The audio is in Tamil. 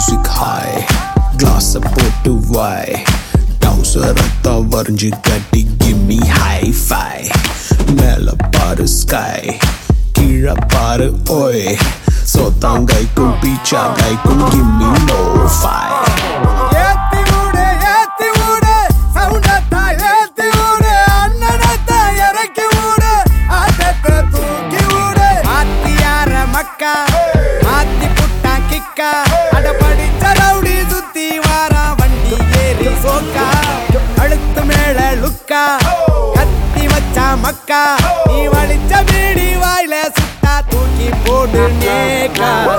மியூசிக் ஹாய் கிளாஸ் போட்டு வாய் டவுசரத்த வரைஞ்சு கட்டி கிம்மி ஹை ஃபை மேல பாரு ஸ்கை கீழே பாரு ஓய் சோத்தாங்கைக்கும் பீச்சாங்கைக்கும் கிம்மி நோ ஃபை ஏத்தி விடு ஏத்தி விடு சவுண்டத்தா ஏத்தி விடு அண்ணனத்தா இறக்கி விடு ஆட்டத்தை தூக்கி விடு ஆத்தியார மக்கா ஆத்தி புட்டா கிக்கா அட படிச்ச ரவுடி சுத்தி வாரா வண்டி ஏறி சோக்கா அழுத்து மேல லுக்கா கத்தி வச்சா மக்கா நீ வலிச்ச பீடி வாயில சுட்டா தூக்கி போடு நேக்கா